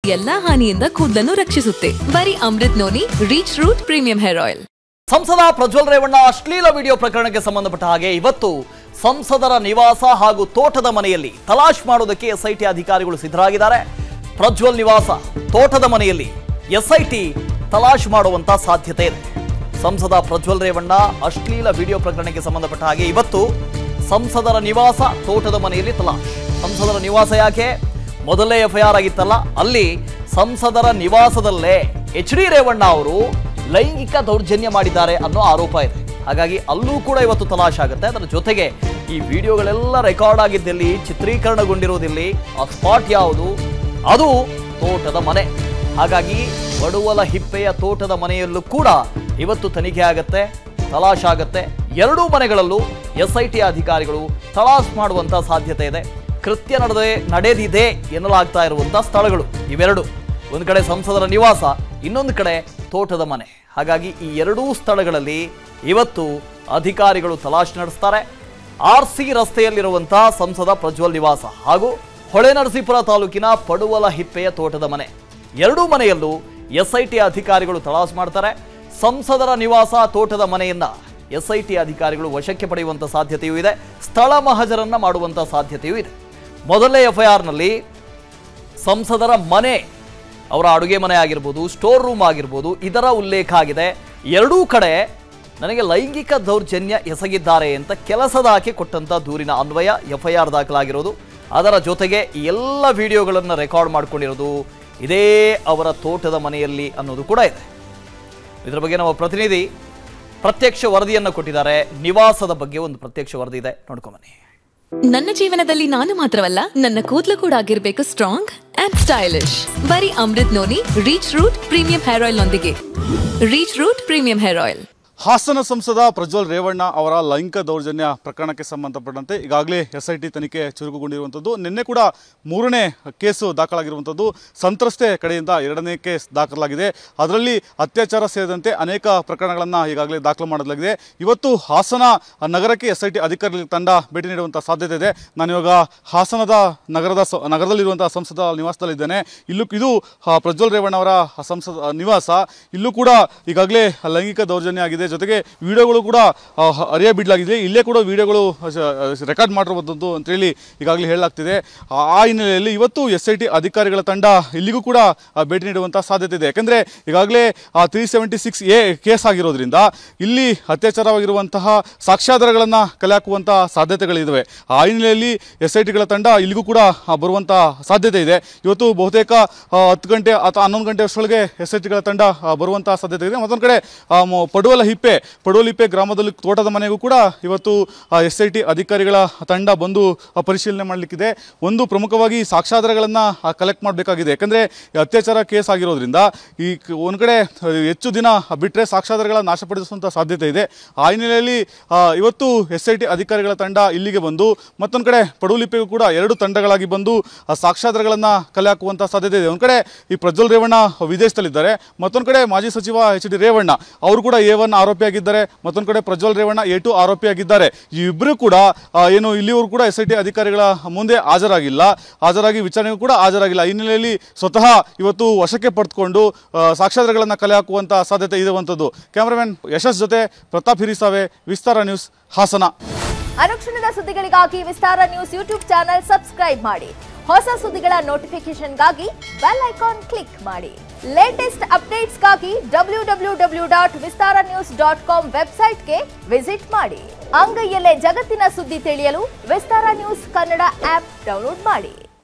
ಎಲ್ಲಾ ಹಾನಿಯಿಂದ ಕೂದಲನ್ನು ರಕ್ಷಿಸುತ್ತೆ ಬರೀ Amrut noni reach root premium hair oil ಸಂಸದ ಪ್ರಜ್ವಲ್ ರೇವಣ್ಣ ಅಶ್ಲೀಲ ವಿಡಿಯೋ ಪ್ರಕರಣಕ್ಕೆ ಸಂಬಂಧಪಟ್ಟ ಹಾಗೆ ಇವತ್ತು ಸಂಸದರ ನಿವಾಸ ಹಾಗೂ ತೋಟದ ಮನೆಯಲ್ಲಿ ತಲಾಶ್ ಮಾಡುವುದಕ್ಕೆ ಎಸ್ಐಟಿ ಅಧಿಕಾರಿಗಳು ಸಿದ್ಧರಾಗಿದ್ದಾರೆ ಪ್ರಜ್ವಲ್ ನಿವಾಸ ತೋಟದ ಮನೆಯಲ್ಲಿ ಎಸ್ಐಟಿ ತಲಾಶ್ ಮಾಡುವಂತ ಸಾಧ್ಯತೆ ಇದೆ ಸಂಸದ ಪ್ರಜ್ವಲ್ ರೇವಣ್ಣ ಅಶ್ಲೀಲ ವಿಡಿಯೋ ಪ್ರಕರಣಕ್ಕೆ ಸಂಬಂಧಪಟ್ಟ ಹಾಗೆ ಇವತ್ತು ಸಂಸದರ ನಿವಾಸ ತೋಟದ ಮನೆಯಲ್ಲಿ ತಲಾಶ್ ಸಂಸದರ ನಿವಾಸ ಯಾಕೆ ಮೊದಲೇ ಎಫ್ಐಆರ್ ಆಗಿತ್ತಲ್ಲ ಅಲ್ಲಿ ಸಂಸದರ ನಿವಾಸದಲ್ಲೇ ಎಚ್ ಡಿ ರೇವಣ್ಣ ಅವರು ಲೈಂಗಿಕ ದೌರ್ಜನ್ಯ ಮಾಡಿದ್ದಾರೆ ಅನ್ನೋ ಆರೋಪ ಇದೆ ಹಾಗಾಗಿ ಅಲ್ಲೂ ಕೂಡ ಇವತ್ತು ತಲಾಶ್ ಆಗುತ್ತೆ ಅದರ ಜೊತೆಗೆ ಈ ವಿಡಿಯೋಗಳೆಲ್ಲ ರೆಕಾರ್ಡ್ ಆಗಿದ್ದಲ್ಲಿ ಚಿತ್ರೀಕರಣಗೊಂಡಿರುವುದಿಲ್ಲಿ ಆ ಸ್ಪಾಟ್ ಯಾವುದು ಅದು ತೋಟದ ಮನೆ ಹಾಗಾಗಿ ಬಡುವಲ ಹಿಪ್ಪೆಯ ತೋಟದ ಮನೆಯಲ್ಲೂ ಕೂಡ ಇವತ್ತು ತನಿಖೆ ಆಗತ್ತೆ ತಲಾಶ್ ಆಗತ್ತೆ ಎರಡೂ ಮನೆಗಳಲ್ಲೂ ಎಸ್ಐಟಿ ಅಧಿಕಾರಿಗಳು ತಲಾಶ್ ಮಾಡುವಂತ ಸಾಧ್ಯತೆ ಇದೆ ಕೃತ್ಯ ನಡೆದೇ ನಡೆದಿದೆ ಎನ್ನಲಾಗ್ತಾ ಇರುವಂತ ಸ್ಥಳಗಳು ಇವೆರಡು ಒಂದು ಕಡೆ ಸಂಸದರ ನಿವಾಸ ಇನ್ನೊಂದು ಕಡೆ ತೋಟದ ಮನೆ ಹಾಗಾಗಿ ಈ ಎರಡೂ ಸ್ಥಳಗಳಲ್ಲಿ ಇವತ್ತು ಅಧಿಕಾರಿಗಳು ತಲಾಶ್ ನಡೆಸ್ತಾರೆ ಆರ್ ಸಿ ರಸ್ತೆಯಲ್ಲಿರುವಂತಹ ಸಂಸದ ಪ್ರಜ್ವಲ್ ನಿವಾಸ ಹಾಗೂ ಹೊಳೆನರಸೀಪುರ ತಾಲೂಕಿನ ಪಡುವಲ ಹಿಪ್ಪೆಯ ತೋಟದ ಮನೆ ಎರಡೂ ಮನೆಯಲ್ಲೂ ಎಸ್ಐಟಿ ಅಧಿಕಾರಿಗಳು ತಲಾಶ್ ಮಾಡ್ತಾರೆ ಸಂಸದರ ನಿವಾಸ ತೋಟದ ಮನೆಯನ್ನ ಎಸ್ಐಟಿ ಅಧಿಕಾರಿಗಳು ವಶಕ್ಕೆ ಪಡೆಯುವಂತ ಸಾಧ್ಯತೆಯೂ ಇದೆ ಸ್ಥಳ ಮಹಜರನ್ನ ಮಾಡುವಂತ ಸಾಧ್ಯತೆಯೂ ಇದೆ ಮೊದಲನೇ ಎಫ್ಐಆರ್ನಲ್ಲಿ ಸಂಸದರ ಮನೆ ಅವರ ಅಡುಗೆ ಮನೆ ಆಗಿರ್ಬೋದು ಸ್ಟೋರ್ ರೂಮ್ ಆಗಿರ್ಬೋದು ಇದರ ಉಲ್ಲೇಖ ಆಗಿದೆ ಎರಡೂ ಕಡೆ ನನಗೆ ಲೈಂಗಿಕ ದೌರ್ಜನ್ಯ ಎಸಗಿದ್ದಾರೆ ಅಂತ ಕೆಲಸದಾಕೆ ಕೊಟ್ಟಂತ ದೂರಿನ ಅನ್ವಯ ಎಫ್ಐಆರ್ ದಾಖಲಾಗಿರೋದು ಅದರ ಜೊತೆಗೆ ಈ ಎಲ್ಲ ವಿಡಿಯೋಗಳನ್ನು ರೆಕಾರ್ಡ್ ಮಾಡ್ಕೊಂಡಿರೋದು ಇದೇ ಅವರ ತೋಟದ ಮನೆಯಲ್ಲಿ ಅನ್ನೋದು ಕೂಡ ಇದೆ ಇದರ ಬಗ್ಗೆ ನಮ್ಮ ಪ್ರತಿನಿಧಿ ಪ್ರತ್ಯಕ್ಷ ವರದಿಯನ್ನು ಕೊಟ್ಟಿದ್ದಾರೆ ನಿವಾಸದ ಬಗ್ಗೆ ಒಂದು ಪ್ರತ್ಯಕ್ಷ ವರದಿ ಇದೆ ನೋಡ್ಕೊಂಬನ್ನಿ ನನ್ನ ಜೀವನದಲ್ಲಿ ನಾನು ಮಾತ್ರವಲ್ಲ ನನ್ನ ಕೂದಲು ಕೂಡ ಆಗಿರ್ಬೇಕು ಸ್ಟ್ರಾಂಗ್ ಅಂಡ್ ಸ್ಟೈಲಿಶ್ ಬರೀ Amrut noni reach root premium hair oil ನೊಂದಿಗೆ reach root premium hair oil Hassan ಸಂಸದ ಪ್ರಜ್ವಲ್ ರೇವಣ್ಣ ಅವರ ಲೈಂಗಿಕ ದೌರ್ಜನ್ಯ ಪ್ರಕರಣಕ್ಕೆ ಸಂಬಂಧಪಟ್ಟಂತೆ ಈಗಾಗಲೇ ಎಸ್ ಐ ಟಿ ತನಿಖೆ ಚುರುಕುಗೊಂಡಿರುವಂಥದ್ದು ನಿನ್ನೆ ಕೂಡ ಮೂರನೇ ಕೇಸು ದಾಖಲಾಗಿರುವಂಥದ್ದು ಸಂತ್ರಸ್ತೆ ಕಡೆಯಿಂದ ಎರಡನೇ ಕೇಸ್ ದಾಖಲಾಗಿದೆ ಅದರಲ್ಲಿ ಅತ್ಯಾಚಾರ ಸೇರಿದಂತೆ ಅನೇಕ ಪ್ರಕರಣಗಳನ್ನು ಈಗಾಗಲೇ ದಾಖಲು ಮಾಡಲಾಗಿದೆ ಇವತ್ತು ಹಾಸನ ನಗರಕ್ಕೆ ಎಸ್ ಐ ಟಿ ಅಧಿಕಾರಿಗಳ ತಂಡ ಭೇಟಿ ನೀಡುವಂಥ ಸಾಧ್ಯತೆ ಇದೆ ನಾನಿವಾಗ ಹಾಸನದ ನಗರದ ಸ- ನಗರದಲ್ಲಿರುವಂಥ ಸಂಸದ ನಿವಾಸದಲ್ಲಿದ್ದೇನೆ ಇಲ್ಲೂ ಇದು ಆ, ಪ್ರಜ್ವಲ್ ರೇವಣ್ಣ ಅವರ ಸಂಸದ ನಿವಾಸ ಇಲ್ಲೂ ಕೂಡ ಈಗಾಗಲೇ ಲೈಂಗಿಕ ದೌರ್ಜನ್ಯ ಆಗಿದೆ ಜೊತೆಗೆ ವಿಡಿಯೋಗಳು ಕೂಡ ಆ, ಹ- ಹರಿಯ ಬಿಡಲಾಗಿದೆ ಇಲ್ಲೇ ಕೂಡ ವಿಡಿಯೋಗಳು ರೆಕಾರ್ಡ್ ಮಾಡಿರುವಂಥದ್ದು ಅಂತೇಳಿ ಈಗಾಗಲೇ ಹೇಳಲಾಗ್ತಿದೆ ಆ ಆ ಹಿನ್ನೆಲೆಯಲ್ಲಿ ಇವತ್ತು ಎಸ್ ಐ ಟಿ ಅಧಿಕಾರಿಗಳ ತಂಡ ಇಲ್ಲಿಗೂ ಕೂಡ ಆ, ಭೇಟಿ ನೀಡುವಂಥ ಸಾಧ್ಯತೆ ಇದೆ ಯಾಕೆಂದರೆ ಈಗಾಗಲೇ three seventy six A case ಆಗಿರೋದ್ರಿಂದ ಇಲ್ಲಿ ಅತ್ಯಾಚಾರವಾಗಿರುವಂತಹ ಸಾಕ್ಷ್ಯಾಧಾರಗಳನ್ನು ಕಲೆ ಹಾಕುವಂಥ ಸಾಧ್ಯತೆಗಳಿದ್ದಾವೆ ಆ ಹಿನ್ನೆಲೆಯಲ್ಲಿ ಎಸ್ ಐ ಟಿಗಳ ತಂಡ ಇಲ್ಲಿಗೂ ಕೂಡ ಆ, ಬರುವಂಥ ಸಾಧ್ಯತೆ ಇದೆ ಇವತ್ತು ಬಹುತೇಕ ಆ, ಹತ್ತು ಗಂಟೆ ಅಥವಾ ಹನ್ನೊಂದು ಗಂಟೆ ಅಷ್ಟರೊಳಗೆ ಎಸ್ ಐ ಟಿಗಳ ತಂಡ ಆ, ಬರುವಂಥ ಸಾಧ್ಯತೆ ಇದೆ ಮತ್ತೊಂದು ಕಡೆ ಆ, ಮ- ಪಡುವಲ ಹಿಪ್ಪೆ ಪಡುವಲ ಹಿಪ್ಪೆ ಗ್ರಾಮದಲ್ಲಿ ತೋಟದ ಮನೆಗೂ ಕೂಡ ಇವತ್ತು ಎಸ್ ಐ ಟಿ ಅಧಿಕಾರಿಗಳ ತಂಡ ಬಂದು ಆ, ಪರಿಶೀಲನೆ ಮಾಡಲಿಕ್ಕಿದೆ ಒಂದು ಪ್ರಮುಖವಾಗಿ ಸಾಕ್ಷ್ಯಾಧಾರಗಳನ್ನು ಕಲೆಕ್ಟ್ ಮಾಡಬೇಕಾಗಿದೆ ಯಾಕಂದರೆ ಅತ್ಯಾಚಾರ ಕೇಸ್ ಆಗಿರೋದ್ರಿಂದ ಈ ಕ- ಒಂದು ಕಡೆ ಆ, ಹೆಚ್ಚು ದಿನ ಬಿಟ್ಟರೆ ಸಾಕ್ಷ್ಯಾಧಾರಗಳ ನಾಶಪಡಿಸುವಂಥ ಸಾಧ್ಯತೆ ಇದೆ ಆ ಹಿನ್ನೆಲೆಯಲ್ಲಿ ಆ, ಇವತ್ತು ಎಸ್ ಐ ಟಿ ಅಧಿಕಾರಿಗಳ ತಂಡ ಇಲ್ಲಿಗೆ ಬಂದು ಮತ್ತೊಂದು ಕಡೆ ಪಡುಲಿಪಿಗೂ ಕೂಡ ಎರಡು ತಂಡಗಳಾಗಿ ಬಂದು ಆ ಸಾಕ್ಷ್ಯಾಧಾರಗಳನ್ನು ಕಲೆ ಹಾಕುವಂಥ ಸಾಧ್ಯತೆ ಇದೆ ಒಂದು ಕಡೆ ಈ ಪ್ರಜ್ವಲ್ ರೇವಣ್ಣ ವಿದೇಶದಲ್ಲಿದ್ದಾರೆ ಮತ್ತೊಂದು ಕಡೆ ಮಾಜಿ ಸಚಿವ ಎಚ್ ಡಿ ರೇವಣ್ಣ ಅವರು ಕೂಡ ಎ ಒನ್ ಆರೋಪಿಯಾಗಿದ್ದಾರೆ ಮತ್ತೊಂದು ಕಡೆ ಪ್ರಜ್ವಲ್ ರೇವಣ್ಣ ಎ ಟು ಆರೋಪಿಯಾಗಿದ್ದಾರೆ ಈ ಇಬ್ಬರು ಕೂಡ ಆ, ಏನು ಇಲ್ಲಿವರೆಗೂ ಕೂಡ ಎಸ್ ಐ ಟಿ ಅಧಿಕಾರಿಗಳ ಮುಂದೆ ಹಾಜರಾಗಿಲ್ಲ ಹಾಜರಾಗಿ ವಿಚಾರಣೆಗೂ ಕೂಡ ಹಾಜರಾಗಿಲ್ಲ ಈ ಹಿನ್ನೆಲೆಯಲ್ಲಿ ಸ್ವತಃ ಇವತ್ತು ವಶಕ್ಕೆ ಪಡೆದುಕೊಂಡು ಆ, ಸಾಕ್ಷ್ಯಾಧಾರಗಳನ್ನು ಕಲೆ ಹಾಕುವಂಥ ಸಾಧ್ಯತೆ ಇರುವಂಥದ್ದು ಕ್ಯಾಮರಾಮನ್ ಯಶಸ್ ಜೊತೆ ಪ್ರತಾಪ್ ಹಿರಿಸಾವೆ ವಿಸ್ತಾರ ನ್ಯೂಸ್ ಹಾಸನ ಅನುಕ್ಷಣದ ಸುದ್ದಿಗಳಿಗಾಗಿ Vistara news YouTube channel subscribe ಮಾಡಿ ಹೊಸ ಸುದ್ದಿಗಳ ನೋಟಿಫಿಕೇಶನ್ಗಾಗಿ ಬೆಲ್ ಐಕಾನ್ ಕ್ಲಿಕ್ ಮಾಡಿ ಲೇಟೆಸ್ಟ್ ಅಪ್ಡೇಟ್ಸ್ಗಾಗಿ W W W dot Vistara news dot com ವೆಬ್ಸೈಟ್ಗೆ ವಿಸಿಟ್ ಮಾಡಿ ಅಂಗೈಯಲ್ಲೇ ಜಗತ್ತಿನ ಸುದ್ದಿ ತಿಳಿಯಲು Vistara news Kannada app download ಮಾಡಿ